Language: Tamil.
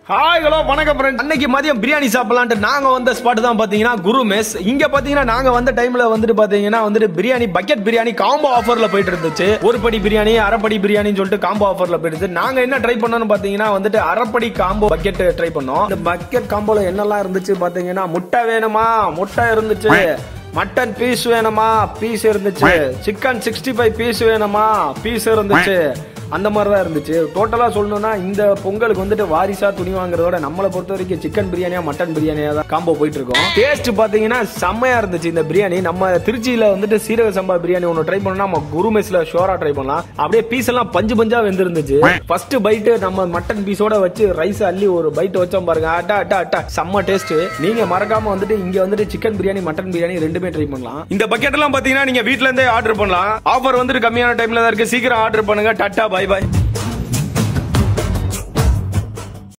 ஹாய் ஹலோ வணக்கம் ஃப்ரெண்ட் அன்னைக்கு மதியம் பிரியாணி சாப்பிடலான்ட்டு நாங்க வந்த ஸ்பாட் தான் பாத்தீங்கன்னா குரு மெஸ் இங்க பாத்தீங்கன்னா நாங்க வந்த டைம்ல வந்துட்டு பாத்தீங்கன்னா வந்துட்டு பிரியாணி பக்கெட் பிரியாணி காம்போ ஆஃபர்ல போயிட்டு இருந்துச்சு ஒரு படி பிரியாணி அரைப்படி பிரியாணின்னு சொல்லிட்டு காம்போ ஆஃபர்ல போயிட்டு இருந்துச்சு. நாங்க என்ன ட்ரை பண்ணோம்னு பாத்தீங்கன்னா வந்துட்டு அரைப்படி காம்போ பக்கெட் ட்ரை பண்ணோம் இந்த பக்கெட் காம்போல என்னெல்லாம் இருந்துச்சு பாத்தீங்கன்னா முட்டை வேணுமா முட்டை இருந்துச்சு மட்டன் பீஸ் வேணுமா பீஸ் இருந்துச்சு சிக்கன் சிக்ஸ்டி ஃபைவ் பீஸ் வேணுமா பீஸ் இருந்துச்சு அந்த மாதிரி தான் இருந்துச்சு டோட்டலா சொல்லணும்னா இந்த பொங்கலுக்கு வந்துட்டு வாரிசா துணி வாங்குறதோட நம்மளை பொறுத்த வரைக்கும் சிக்கன் பிரியாணியா மட்டன் பிரியாணியா தான் காம்போ போயிட்டு இருக்கோம் டேஸ்ட் பாத்தீங்கன்னா செம்மையா இருந்துச்சு இந்த பிரியாணி நம்ம திருச்சியில வந்துட்டு சீரக சம்பா பிரியாணி ஒன்று ட்ரை பண்ணோம்னா நம்ம குரு மெஸ்ல ஷோரா ட்ரை பண்ணலாம் அப்படியே பீஸ் எல்லாம் பஞ்சு பஞ்சா வெந்திருந்துச்சு ஃபர்ஸ்ட் பைட்டு நம்ம மட்டன் பீஸோட வச்சு ரைஸ் அள்ளி ஒரு பைட் வச்சோம் பாருங்க அட்டா அட்டா அட்டா செம்ம டேஸ்ட் நீங்க மறக்காம வந்துட்டு இங்க வந்துட்டு சிக்கன் பிரியாணி மட்டன் பிரியாணி ரெண்டுமே ட்ரை பண்ணலாம் இந்த பக்கெட் எல்லாம் பாத்தீங்கன்னா நீங்க வீட்ல இருந்தே ஆர்டர் பண்ணலாம் ஆஃபர் வந்துட்டு கம்மியான டைம்ல தான் இருக்கு சீக்கிரம் ஆர்டர் பண்ணுங்க டாட்டா பை பை